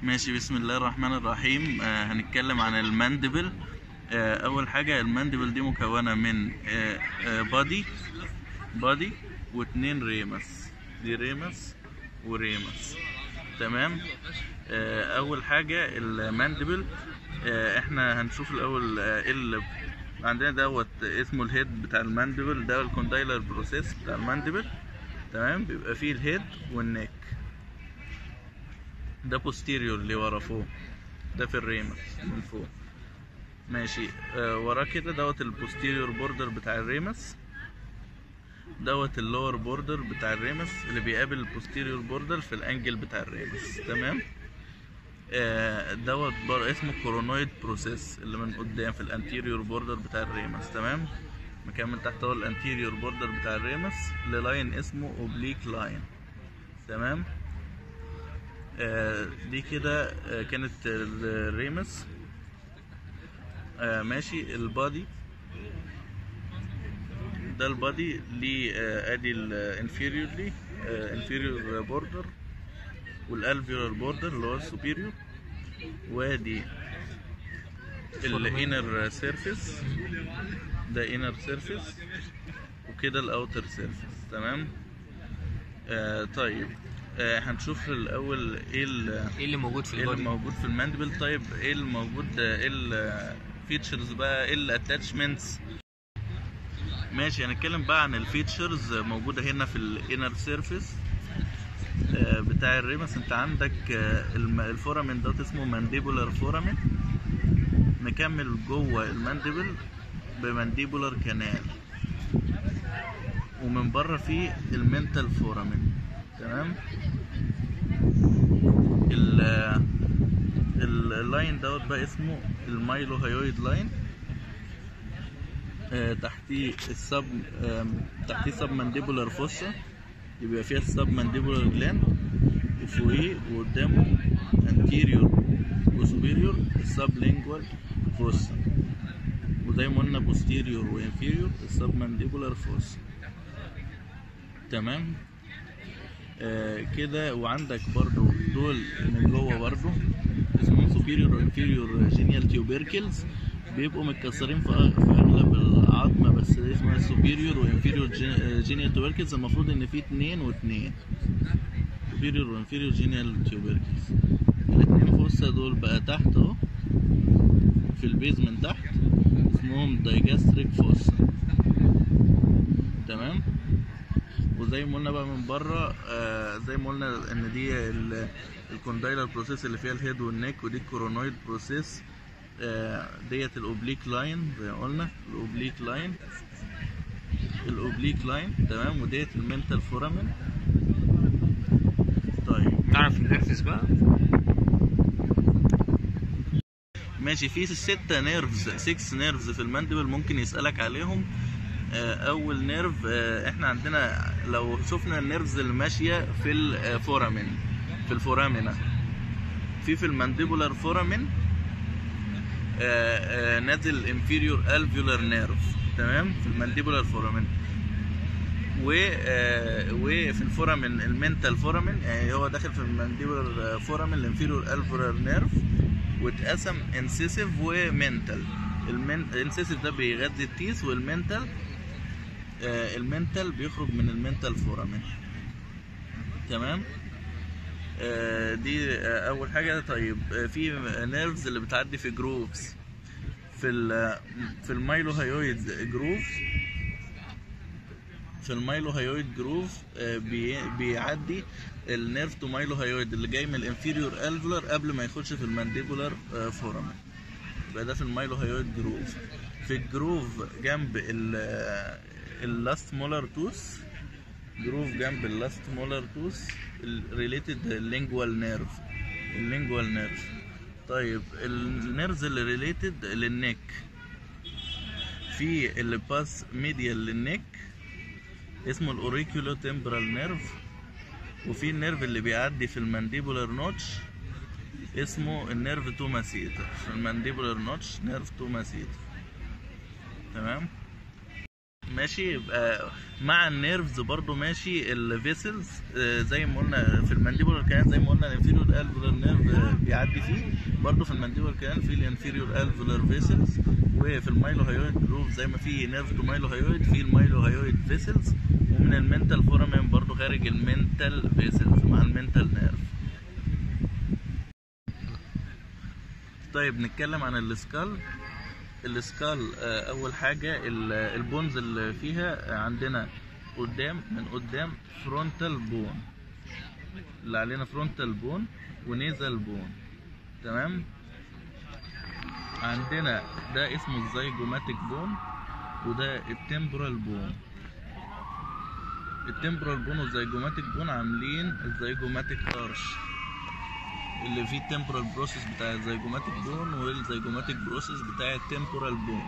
ماشي بسم الله الرحمن الرحيم آه هنتكلم عن الماندبل آه اول حاجه الماندبل دي مكونه من آه آه بادي بادي واتنين ريمس دي ريمس وريمس تمام آه اول حاجه الماندبل آه احنا هنشوف الاول آه إيه اللي عندنا دوت اسمه الهيد بتاع الماندبل ده الكوندايلر بروسيس بتاع الماندبل تمام بيبقى فيه الهيد والنيك ده بوستيريور اللي ورا فوق ده في الريمة من فوق ماشي آه وراه كده دوت البوستيريور بوردر بتاع الريمس دوت اللور بوردر بتاع الريمس اللي بيقابل البوستيريور بوردر في الانجل بتاع الريمس تمام آه دوت بر اسمه كورونويد بروسيس اللي من قدام في الانتيريور بوردر بتاع الريمس تمام مكان من تحت هو الانتيريور بوردر بتاع الريمس للاين اسمه اوبليك لاين تمام آه دي كده آه كانت الريمس آه ماشي البادي ده البادي ليه آه ادي الانفيريور لي انفيريور بوردر والالفيولار بوردر اللي هو السوبيريور وادي الانر سيرفيس ده انر سيرفيس وكده الاوتر سيرفيس تمام آه طيب آه هنشوف الاول ايه ايه اللي موجود في ايه اللي البادي موجود في الماندبل طيب ايه اللي موجود ايه الفيتشرز بقى ايه الاتاتشمنتس ماشي هنتكلم بقى عن الفيتشرز موجوده هنا في الانر سيرفيس بتاع الريمس انت عندك آه، الم- الفورامين ده اسمه مانديبولار فورامين مكمل جوه المانديبل بمانديبولار كانال ومن بره فيه المنتال فورامين تمام ال ال- اللاين دوت بقى اسمه المايلو هايويد لاين آه، تحتيه السب آم، تحتيه سب مانديبولار فوسا يبقى فيها السب مانديبولار جلاند وفوقيه وقدامه انتيريور وسوبيريور السب لينجوال فوسا وزي ما قلنا بوستيريور وانفيريور السب مانديبولار فوسا تمام آه كده وعندك برضو دول من جوه برضو اسمهم سوبيريور وانفيريور جينيال تيوبيركلز بيبقوا متكسرين في أغ- في اغلب العظمه بس اسمها سوبيريور وانفيريور جينيال تيوبيركلز المفروض ان في اتنين واتنين سوبيريور وانفيريور جينيال تيوبيركلز الاتنين فوسا دول بقى تحت اهو في البيز من تحت اسمهم دايجاستريك فوسا تمام وزي ما قلنا بقى من بره آه زي ما قلنا ان دي ال- الكوندايلر بروسيس اللي فيها الهيد والنيك ودي الكورونويد بروسيس آه ديت الاوبليك لاين زي ما قلنا الاوبليك لاين الاوبليك لاين تمام وديت المنتال فورامين طيب نعرف النرفز بقى ماشي في ستة نيرفز 6 نيرفز في الماندبل ممكن يسألك عليهم آه، أول نيرف آه، احنا عندنا لو شفنا النيرفز اللي ماشية في الفورامين في الفورامينا في في المانديبولار فورامين آه، آه، نازل انفيريور الفيولار نيرف تمام في المانديبولار فورامين و آه، وفي الفورامين المنتال فورامين يعني هو داخل في المانديبولار فورامين الانفيريور الفيولار نيرف واتقسم انسيسيف ومنتال الانسيسيف ده بيغذي التيس والمنتال آه المنتال بيخرج من المنتال فورامين تمام آه دي آه اول حاجه طيب آه في نيرفز اللي بتعدي في جروفز في ال في المايلو هايويد جروف في المايلو هايويد جروف آه، بي- بيعدي النيرف تو مايلو هايويد اللي جاي من الانفيريور الفولار قبل ما يخش في المانديبولار فورامين يبقى ده في المايلو هايويد جروف في الجروف جنب اللاست مولار توث جروف جنب اللاست مولار توث ريليتد لينجوال نيرف اللينجوال نيرف طيب النيرفز اللي ريليتد للنك في اللي باس ميديال للنك اسمه الاوريكولو تمبرال نيرف وفي النيرف اللي بيعدي في المانديبولار نوتش اسمه النيرف توماسيتر في المانديبولار نوتش نيرف توماسيتر تمام ماشي يبقى مع النيرفز برضو ماشي الفيسلز زي ما قلنا في المانديبولار كان زي ما قلنا الانفيريور الفولار نيرف بيعدي فيه برضو في المانديبولار كان في الانفيريور الفولار فيسلز وفي المايلو هايويد جروف زي ما في نيرف تو مايلو هايويد في المايلو هايويد فيسلز ومن المنتال فورامين برضو خارج المنتال فيسلز مع المنتال نيرف طيب نتكلم عن السكال السكال آه، اول حاجه ال- البونز اللي فيها عندنا قدام من قدام فرونتال بون اللي علينا فرونتال بون ونيزال بون تمام عندنا ده اسمه الزيجوماتيك بون وده التمبرال بون التمبرال بون والزيجوماتيك بون عاملين الزيجوماتيك ارش اللي فيه التمبرال بروسيس بتاع الزيجوماتيك بون والزيجوماتيك بروسيس بتاع التمبرال بون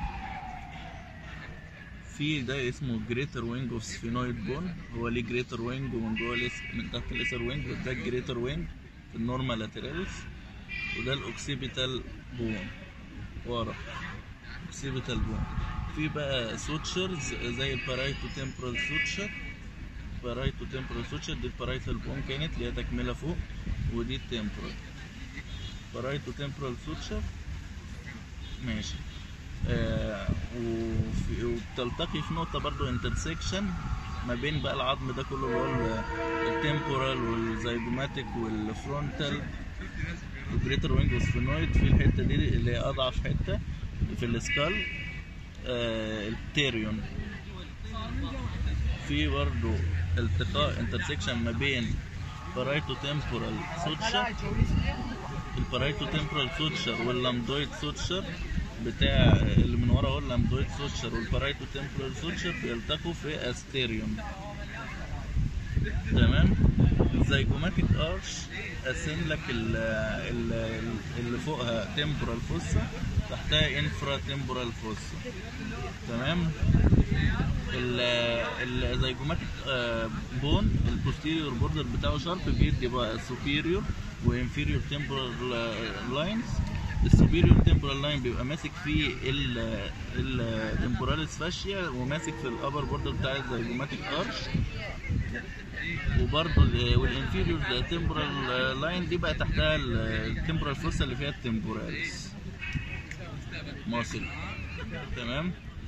في ده اسمه جريتر وينج اوف سفينويد بون هو ليه جريتر وينج ومن جوه لس من تحت ليسر وينج وده الجريتر وينج في النورمال لاتراليس وده الاوكسيبيتال بون ورا اوكسيبيتال بون في بقى سوتشرز زي البارايتو تمبرال سوتشر بارايتو تمبرال سوتشر دي البارايتال بون كانت اللي هي تكمله فوق ودي التمبرال بارايتو تمبرال سوتشر ماشي آه وفي وبتلتقي في نقطة برضو انترسكشن ما بين بقى العظم ده كله اللي هو التمبورال والزيجوماتيك والفرونتال والجريتر وينج والسفينويد في الحتة دي اللي هي أضعف حتة في السكال آه التيريون في برضو التقاء انترسكشن ما بين بارايتو تمبورال سوتشر البارايتو تمبورال سوتشر واللامدويد سوتشر بتاع اللي من ورا هو اللامدويد سوتشر والبارايتو تمبورال سوتشر بيلتقوا في استيريوم تمام الزيجوماتيك ارش قاسم لك ال- ال- اللي فوقها تمبورال فوسا تحتها انفرا تمبورال فوسا تمام الزيجوماتيك بون البوستيريور بوردر بتاعه شارب بيدي بقى سوبيريور وانفيريور تمبورال لاينز السوبيريور تمبورال لاين بيبقى ماسك فيه التمبوراليس فاشيا وماسك في الابر بوردر بتاع الزيجوماتيك ارش وبرضه والانفيريور تمبورال لاين دي بقى تحتها التمبورال فوسا اللي فيها التمبوراليس ماسل تمام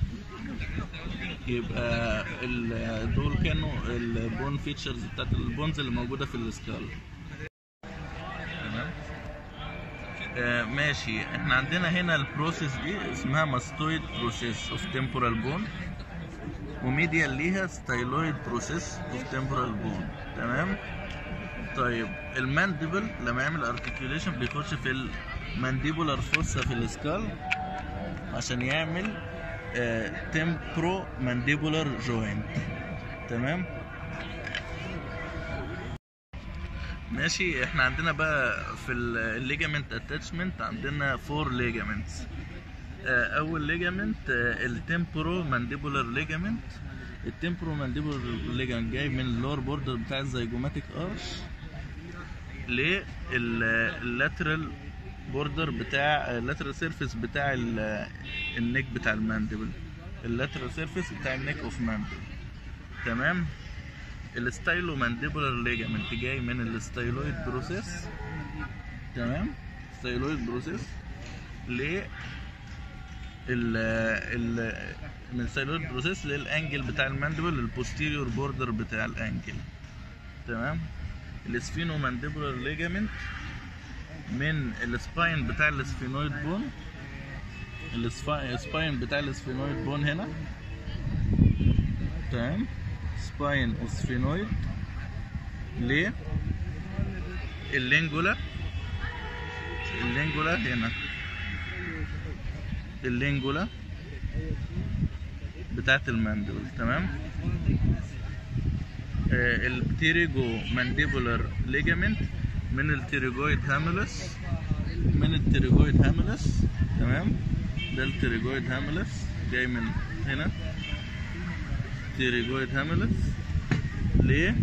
يبقى ال- دول كانوا البون فيتشرز بتاعت البونز اللي موجوده في السكال تمام آه ماشي احنا عندنا هنا البروسيس دي اسمها ماستويد بروسيس اوف تمبورال بون وميديال ليها ستايلويد بروسيس اوف تمبورال بون تمام طيب المانديبل لما يعمل ارتكيوليشن بيخش في المانديبولار فوسا في السكال عشان يعمل تمبرو مانديبولار جوينت تمام ماشي احنا عندنا بقى في الليجامنت اتاتشمنت عندنا فور ليجامنتس اول ليجامنت التمبرو مانديبولار ليجامنت التمبرو مانديبولار ليجامنت جاي من اللور بوردر بتاع الزيجوماتيك ارش لللاترال بوردر بتاع اللاترال سيرفيس بتاع ال- النيك بتاع المانديبل اللاترال سيرفيس بتاع النيك اوف مانديبل تمام الستايلو مانديبولار ليجامنت جاي من الستايلويد بروسيس تمام ستايلويد بروسيس ل ال ال من الستايلويد بروسيس للانجل بتاع المانديبل البوستيريور بوردر بتاع الانجل تمام السفينو مانديبولار ليجامنت من السباين بتاع السفينويد بون السباين بتاع السفينويد بون هنا تمام سباين وسفينويد ل اللينجولا اللينجولا هنا اللينجولا بتاعت الماندول تمام آه البتيريجو مانديبولار ليجامنت من التيريجويد هاملس من التيريجويد هاملس تمام ده التيريجويد هاملس جاي من هنا تيريجويد هاملس ليه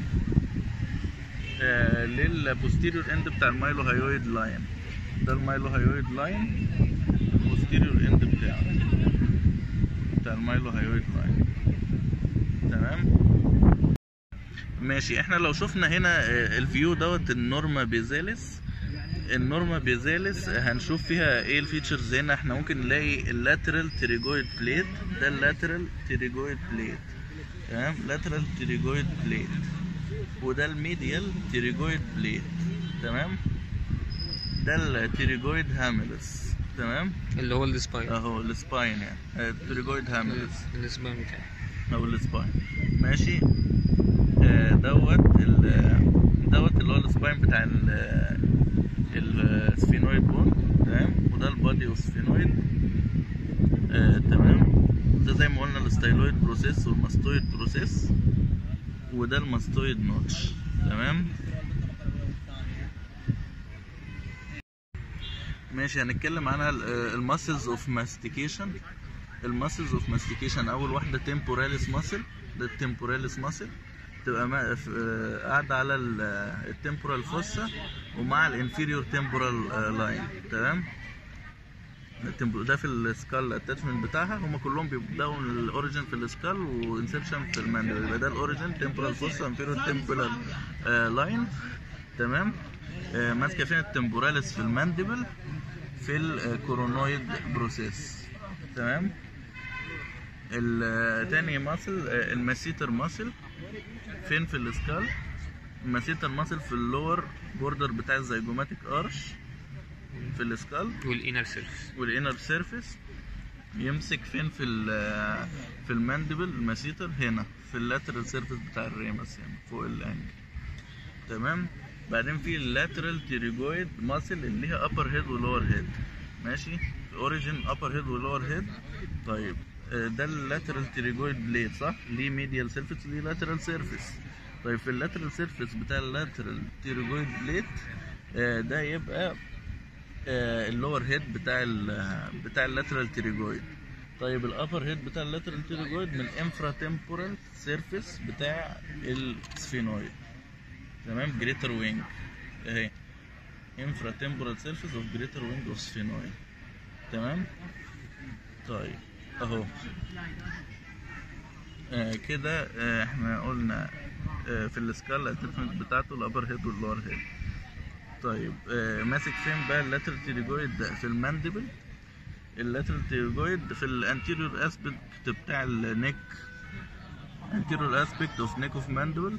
آه للبوستيريور اند بتاع المايلو هايويد لاين ده المايلو هايويد لاين البوستيريور اند بتاعه بتاع المايلو هايويد لاين تمام ماشي احنا لو شفنا هنا آه، الفيو دوت النورما بيزالس النورما بيزالس هنشوف فيها ايه الفيتشرز هنا احنا ممكن نلاقي اللاترال تيريجويد بليت ده اللاترال تيريجويد بليت تمام لاترال تيريجويد بليت وده الميديال تيريجويد بليت تمام ده التيريجويد هاملس تمام اللي هو السباين اهو السباين يعني آه، التيريجويد هاملس السباين بتاعي او السباين ماشي آه، دوت ال- دوت اللي هو السباين بتاع ال- السفينويد بون تمام وده البادي والسفينويد آه، تمام ده زي ما قلنا الستايلويد بروسيس والماستويد بروسيس وده الماستويد نوتش تمام ماشي هنتكلم عن الماسلز اوف ماستيكيشن الماسلز اوف ماستيكيشن اول واحده تمبوراليس ماسل ده التمبوراليس ماسل تبقى ما- ف- آه، قاعده على التمبورال فوسا ومع الانفيريور تمبورال لاين تمام التمبو- ده في السكال اتاتشمنت بتاعها هم كلهم بيبداوا من الاوريجن في السكال وانسبشن في الماندل يبقى ده الاوريجن تمبورال فوسا انفيريور تمبورال لاين تمام آه، ماسكه فين التمبوراليس في الماندبل في الكورونويد بروسيس تمام التاني ماسل الماسيتر ماسل فين في السكال الماسيتر ماسل في اللور بوردر بتاع الزيجوماتيك ارش في السكال والانر سيرفيس والانر سيرفيس يمسك فين في ال في الماندبل الماسيتر هنا في اللاترال سيرفيس بتاع الريمس هنا فوق الانجل تمام بعدين في اللاترال تيريجويد ماسل اللي هي ابر هيد ولور هيد ماشي اوريجين ابر هيد ولور هيد طيب آه، ده اللاترال تيريجويد بليد صح ليه ميديال سيرفيس ليه لاترال سيرفيس طيب في اللاترال سيرفيس بتاع اللاترال تيريجويد بليد آه، ده يبقى اللور هيد بتاع ال بتاع اللاترال تيريجويد طيب الابر هيد بتاع اللاترال تيريجويد من الانفرا تمبورال سيرفيس بتاع السفينويد تمام جريتر وينج اهي انفرا تمبورال سيرفيس اوف جريتر وينج اوف سفينويد تمام طيب اهو آه كده آه احنا قلنا آه في السكال اتاتمنت بتاعته الابر هيد واللور هيد طيب آه ماسك فين بقى اللاترال تيريجويد ده في الماندبل اللاترال تيريجويد في الانتيريور اسبكت بتاع النك anterior aspect of neck of mandible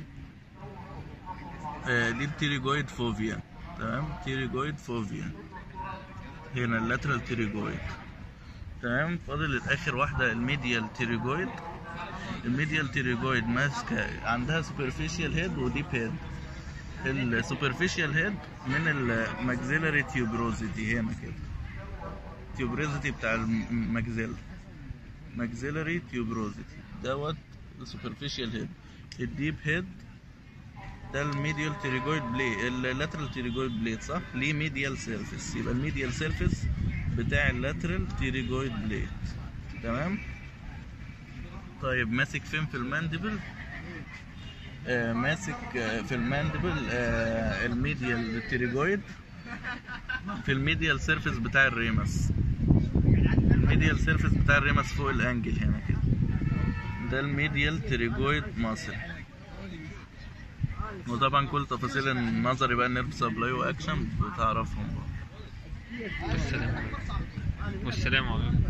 آه دي التيريجويد فوفيا تمام تيريجويد فوفيا هنا اللاترال تيريجويد تمام فاضل الاخر واحده الميديال تيريجويد الميديال تيريجويد ماسكه عندها superficial head وديب هيد السوبرفيشال هيد من الماكسيلاري تيوبروزيتي هنا كده تيوبروزيتي بتاع الماكسيلا ماكسيلاري تيوبروزيتي دوت السوبرفيشال هيد الديب هيد ده الميديال تيريجويد بلي اللاترال تيريجويد بليد صح ليه ميديال سيرفيس يبقى الميديال سيرفيس بتاع اللاترال تيريجويد بليد تمام طيب ماسك فين في الماندبل آه ماسك آه في الماندبل آه الميديال تيريجويد في الميديال سيرفيس بتاع الريمس الميديال سيرفيس بتاع الريمس فوق الانجل هنا كده ده الميديال تيريجويد ماسل وطبعا كل تفاصيل النظري بقى نيرف سبلاي واكشن بتعرفهم بقى والسلام عليكم والسلام عليكم